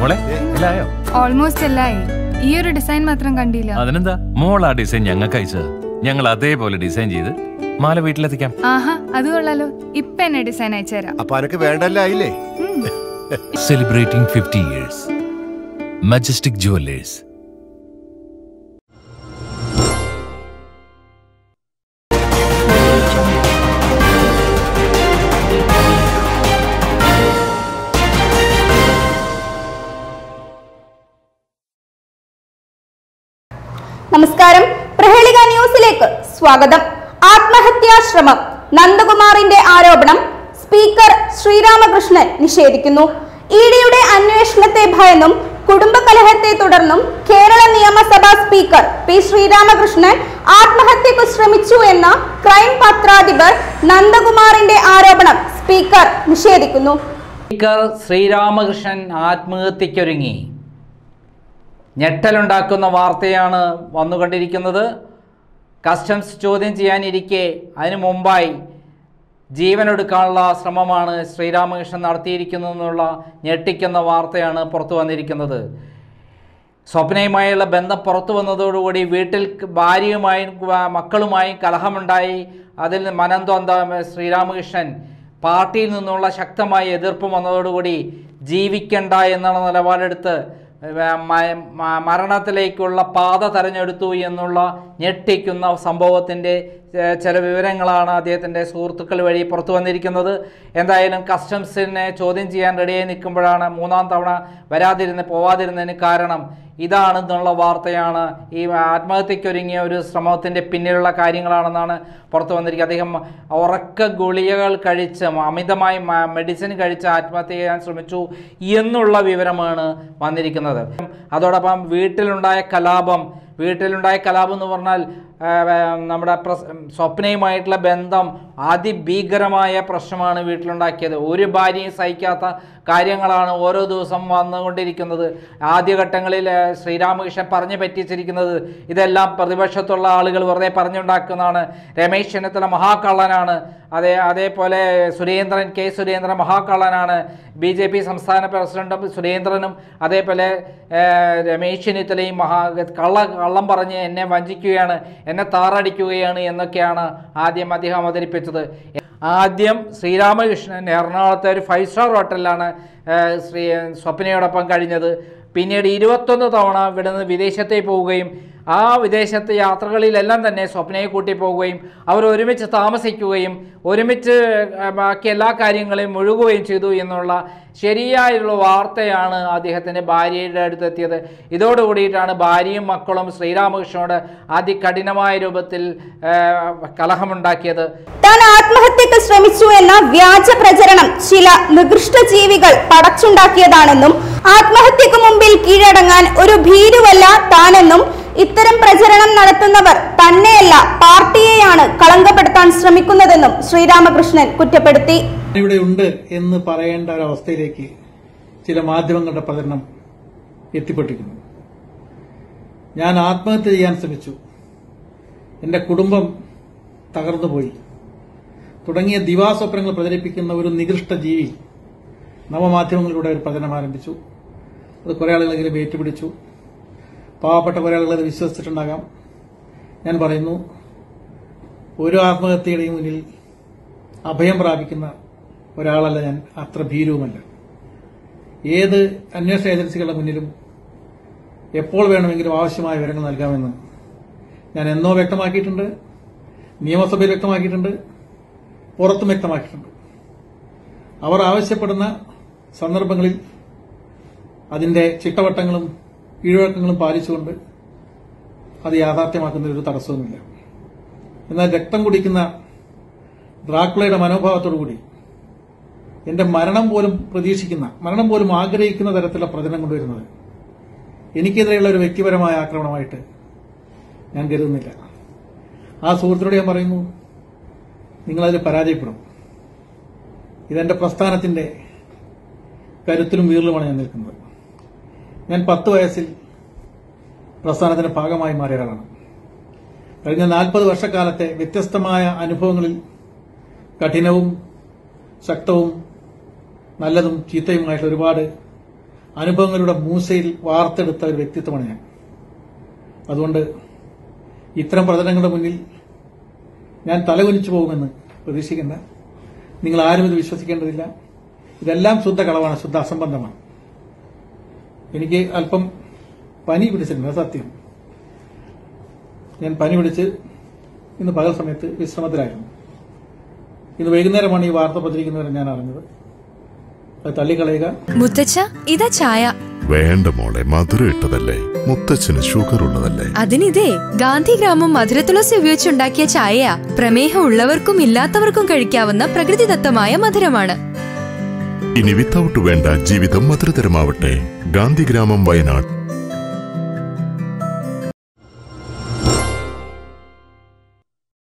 മോളെ എല്ലായോ ഓൾമോസ്റ്റ് എല്ലായി ഈ ഒരു ഡിസൈൻ മാത്രം കണ്ടില്ല അതിനെന്താ മോൾ ആ ഡിസൈൻ ഞങ്ങൾക്ക് അയച്ചത് ഞങ്ങൾ അതേപോലെ ഡിസൈൻ ചെയ്ത് മാല വീട്ടിലെത്തിക്കാം ആഹാ അത് കൊള്ളാലോ ഇപ്പൊ എന്നെ ഡിസൈൻ അയച്ചുതരാം അപ്പൊ അനക്ക് വേണ്ടല്ലായില്ലേ celebrating fifty years Majestic jewellers നമസ്കാരം പ്രഹേളിക ന്യൂസിലേക്ക് സ്വാഗതം ആത്മഹത്യാശ്രമം നന്ദകുമാറിന്റെ ആരോപണം സ്പീക്കർ ശ്രീരാമകൃഷ്ണൻ നിഷേധിക്കുന്നു ഇഡിയുടെ അന്വേഷണത്തെ ഭയന്നും കുടുംബകലഹത്തെ തുടർന്നും കേരള നിയമസഭാ സ്പീക്കർ പി ശ്രീരാമകൃഷ്ണൻ ആത്മഹത്യക്ക് ശ്രമിച്ചു എന്ന ക്രൈം പത്രാധിപർ നന്ദകുമാറിന്റെ ആരോപണം സ്പീക്കർ നിഷേധിക്കുന്നു സ്പീക്കർ ശ്രീരാമകൃഷ്ണൻ ആത്മഹത്യക്കൊരുങ്ങി ഞെട്ടലുണ്ടാക്കുന്ന വാർത്തയാണ് വന്നുകൊണ്ടിരിക്കുന്നത് കസ്റ്റംസ് ചോദ്യം ചെയ്യാനിരിക്കെ അതിനു മുമ്പായി ജീവനൊടുക്കാനുള്ള ശ്രമമാണ് ശ്രീരാമകൃഷ്ണൻ നടത്തിയിരിക്കുന്നതെന്നുള്ള ഞെട്ടിക്കുന്ന വാർത്തയാണ് പുറത്തു വന്നിരിക്കുന്നത് സ്വപ്നയുമായുള്ള ബന്ധം പുറത്തു വന്നതോടുകൂടി വീട്ടിൽ ഭാര്യയുമായും വ- മക്കളുമായും കലഹമുണ്ടായി അതിൽ മനംതൊന്ത ശ്രീരാമകൃഷ്ണൻ പാർട്ടിയിൽ നിന്നുള്ള ശക്തമായ എതിർപ്പ് വന്നതോടുകൂടി ജീവിക്കണ്ട എന്നുള്ള നിലപാടെടുത്ത് വ- മ- മ- മരണത്തിലേക്കുള്ള പാത തെരഞ്ഞെടുത്തു എന്നുള്ള ഞെട്ടിക്കുന്ന സംഭവത്തിൻ്റെ ഏഹ്, ചില വിവരങ്ങളാണ് അദ്ദേഹത്തിൻ്റെ സുഹൃത്തുക്കൾ വഴി പുറത്തു വന്നിരിക്കുന്നത് എന്തായാലും കസ്റ്റംസിനെ ചോദ്യം ചെയ്യാൻ റെഡിയായി നിൽക്കുമ്പോഴാണ് മൂന്നാം തവണ വരാതിരുന്ന് പോവാതിരുന്നതിന് കാരണം ഇതാണെന്നുള്ള വാർത്തയാണ് ഈ ആത്മഹത്യക്കൊരുങ്ങിയ ഒരു ശ്രമത്തിൻ്റെ പിന്നിലുള്ള കാര്യങ്ങളാണെന്നാണ് പുറത്തു വന്നിരിക്കുന്നത് അദ്ദേഹം ഉറക്ക ഗുളികകൾ കഴിച്ച് അമിതമായി മ- മെഡിസിൻ കഴിച്ച് ആത്മഹത്യ ചെയ്യാൻ ശ്രമിച്ചു എന്നുള്ള വിവരമാണ് വന്നിരിക്കുന്നത് അതോടൊപ്പം വീട്ടിലുണ്ടായ കലാപം വീട്ടിലുണ്ടായ കലാപം എന്ന് പറഞ്ഞാൽ ആ, ആ, നമ്മുടെ പ്രസ് സ്വപ്നയുമായിട്ടുള്ള ബന്ധം അതിഭീകരമായ പ്രശ്നമാണ് വീട്ടിലുണ്ടാക്കിയത് ഒരു ഭാര്യയും സഹിക്കാത്ത കാര്യങ്ങളാണ് ഓരോ ദിവസം വന്നുകൊണ്ടിരിക്കുന്നത് ആദ്യഘട്ടങ്ങളിൽ ആ, ശ്രീരാമകൃഷ്ണൻ പറഞ്ഞു പറ്റിച്ചിരിക്കുന്നത് ഇതെല്ലാം പ്രതിപക്ഷത്തുള്ള ആളുകൾ വെറുതെ പറഞ്ഞുണ്ടാക്കുന്നതാണ് രമേശ് ചെന്നിത്തല മഹാകള്ളനാണ് അതേ അതേപോലെ സുരേന്ദ്രൻ കെ സുരേന്ദ്രൻ മഹാകള്ളനാണ് ബി ജെ പി സംസ്ഥാന പ്രസിഡന്റും സുരേന്ദ്രനും അതേപോലെ ഏഹ്, രമേശ് ചെന്നിത്തലയും മഹാ കള്ള കള്ളം പറഞ്ഞ് എന്നെ വഞ്ചിക്കുകയാണ് എന്നെ താറടിക്കുകയാണ് എന്നൊക്കെയാണ് ആദ്യം അദ്ദേഹം അവതരിപ്പിച്ചത് ആദ്യം ശ്രീരാമകൃഷ്ണൻ എറണാകുളത്തെ ഒരു ഫൈവ് സ്റ്റാർ ഹോട്ടലിലാണ് ഏഹ്, ശ്രീ സ്വപ്നയോടൊപ്പം കഴിഞ്ഞത് പിന്നീട് ഇരുപത്തൊന്ന് തവണ ഇവിടുന്ന് വിദേശത്തേക്ക് പോവുകയും ആ വിദേശത്തെ യാത്രകളിലെല്ലാം തന്നെ സ്വപ്നയെ കൂട്ടി പോവുകയും അവർ ഒരുമിച്ച് താമസിക്കുകയും ഒരുമിച്ച് ആ, ബാക്കി എല്ലാ കാര്യങ്ങളെയും മുഴുകുകയും ചെയ്തു എന്നുള്ള ശരിയായുള്ള വാർത്തയാണ് അദ്ദേഹത്തിൻ്റെ ഭാര്യയുടെ അടുത്തെത്തിയത് ഇതോടുകൂടിയിട്ടാണ് ഭാര്യയും മക്കളും ശ്രീരാമകൃഷ്ണനോട് അതികഠിനമായ രൂപത്തിൽ ആ, കലഹമുണ്ടാക്കിയത് താൻ ആത്മഹത്യക്ക് ശ്രമിച്ചു എന്ന വ്യാജ പ്രചരണം ചില നികൃഷ്ട ജീവികൾ പടച്ചുണ്ടാക്കിയതാണെന്നും ആത്മഹത്യക്ക് മുമ്പിൽ കീഴടങ്ങാൻ ഒരു ഭീരുവല്ല താനെന്നും ഇത്തരം പ്രചരണം നടത്തുന്നവർ തന്നെയല്ല പാർട്ടിയെയാണ് കളങ്കപ്പെടുത്താൻ ശ്രമിക്കുന്നതെന്നും ശ്രീരാമകൃഷ്ണൻ കുറ്റപ്പെടുത്തി ഇവിടെ ഉണ്ട് എന്ന് പറയേണ്ട ഒരവസ്ഥയിലേക്ക് ചില മാധ്യമങ്ങളുടെ പ്രചരണം എത്തിപ്പെട്ടിരിക്കുന്നു ഞാൻ ആത്മഹത്യ ചെയ്യാൻ ശ്രമിച്ചു എന്റെ കുടുംബം തകർന്നുപോയി തുടങ്ങിയ ദിവാസ്വപ്നങ്ങൾ പ്രചരിപ്പിക്കുന്ന ഒരു നികൃഷ്ട ജീവി നവമാധ്യമങ്ങളിലൂടെ ഒരു പ്രചരണം ആരംഭിച്ചു അത് കുറെ ആളുകളെങ്കിലും ഏറ്റുപിടിച്ചു പാവപ്പെട്ട കുറെ ആളുകൾ അത് വിശ്വസിച്ചിട്ടുണ്ടാകാം ഞാൻ പറയുന്നു ഒരു ആത്മഹത്യയുടെയും മുന്നിൽ അഭയം പ്രാപിക്കുന്ന ഒരാളല്ല ഞാൻ അത്ര ഭീരുവുമല്ല ഏത് അന്വേഷണ ഏജൻസികളുടെ മുന്നിലും എപ്പോൾ വേണമെങ്കിലും ആവശ്യമായ വിവരങ്ങൾ നൽകാമെന്ന് ഞാൻ എന്നോ വ്യക്തമാക്കിയിട്ടുണ്ട് നിയമസഭയിൽ വ്യക്തമാക്കിയിട്ടുണ്ട് പുറത്തും വ്യക്തമാക്കിയിട്ടുണ്ട് അവർ ആവശ്യപ്പെടുന്ന സന്ദർഭങ്ങളിൽ അതിന്റെ ചിട്ടവട്ടങ്ങളും കീഴ്വഴക്കങ്ങളും പാലിച്ചുകൊണ്ട് അത് യാഥാർത്ഥ്യമാക്കുന്നതിൽ ഒരു തടസ്സവുമില്ല എന്നാൽ രക്തം കുടിക്കുന്ന ഡ്രാക്കുളയുടെ മനോഭാവത്തോടുകൂടി എന്റെ മരണം പോലും പ്രതീക്ഷിക്കുന്ന മരണം പോലും ആഗ്രഹിക്കുന്ന തരത്തിലുള്ള പ്രചരണം കൊണ്ടുവരുന്നത് എനിക്കെതിരെയുള്ള ഒരു വ്യക്തിപരമായ ആക്രമണമായിട്ട് ഞാൻ കരുതുന്നില്ല ആ സുഹൃത്തിനോട് ഞാൻ പറയുന്നു നിങ്ങളതിൽ പരാജയപ്പെടും ഇതെന്റെ പ്രസ്ഥാനത്തിന്റെ കരുത്തിലും വീറിലുമാണ് ഞാൻ നിൽക്കുന്നത് ഞാൻ പത്ത് വയസ്സിൽ പ്രസ്ഥാനത്തിന്റെ ഭാഗമായി മാറിയ ഒരാളാണ് കഴിഞ്ഞ നാൽപ്പത് വർഷക്കാലത്തെ വ്യത്യസ്തമായ അനുഭവങ്ങളിൽ കഠിനവും ശക്തവും നല്ലതും ചീത്തയുമായിട്ടുള്ള ഒരുപാട് അനുഭവങ്ങളുടെ മൂസയിൽ വാർത്തെടുത്ത ഒരു വ്യക്തിത്വമാണ് ഞാൻ അതുകൊണ്ട് ഇത്തരം പ്രചരണങ്ങളുടെ മുന്നിൽ ഞാൻ തലകുനിച്ചു പോകുമെന്ന് പ്രതീക്ഷിക്കേണ്ട നിങ്ങൾ ആരും ഇത് വിശ്വസിക്കേണ്ടതില്ല ഇതെല്ലാം ശുദ്ധ കളവാണ് ശുദ്ധ അസംബന്ധമാണ് എനിക്ക് അല്പം പനി പിടിച്ചിട്ടുണ്ട് അത് സത്യം ഞാൻ പനി പിടിച്ച് ഇന്ന് പകൽ സമയത്ത് വിശ്രമത്തിലായിരുന്നു ഇന്ന് വൈകുന്നേരമാണ് ഈ വാർത്ത പ്രചരിക്കുന്നവരെ ഞാൻ അറിഞ്ഞത് അത് തള്ളിക്കളയുക മുത്തച്ഛ ഇതാ ചായ വേണ്ട മോളെ മധുരം ഇട്ടതല്ലേ മുത്തച്ഛന് ഷുഗർ ഉള്ളതല്ലേ അതിനിതേ ഗാന്ധിഗ്രാമം മധുരത്തുളസി ഉപയോഗിച്ചുണ്ടാക്കിയ ചായയാ പ്രമേഹം ഉള്ളവർക്കും ഇല്ലാത്തവർക്കും കഴിക്കാവുന്ന പ്രകൃതിദത്തമായ മധുരമാണ് ഇനി വിത്തൗട്ട് വേണ്ട ജീവിതം മധുരതരമാവട്ടെ ഗാന്ധിഗ്രാമം വയനാട്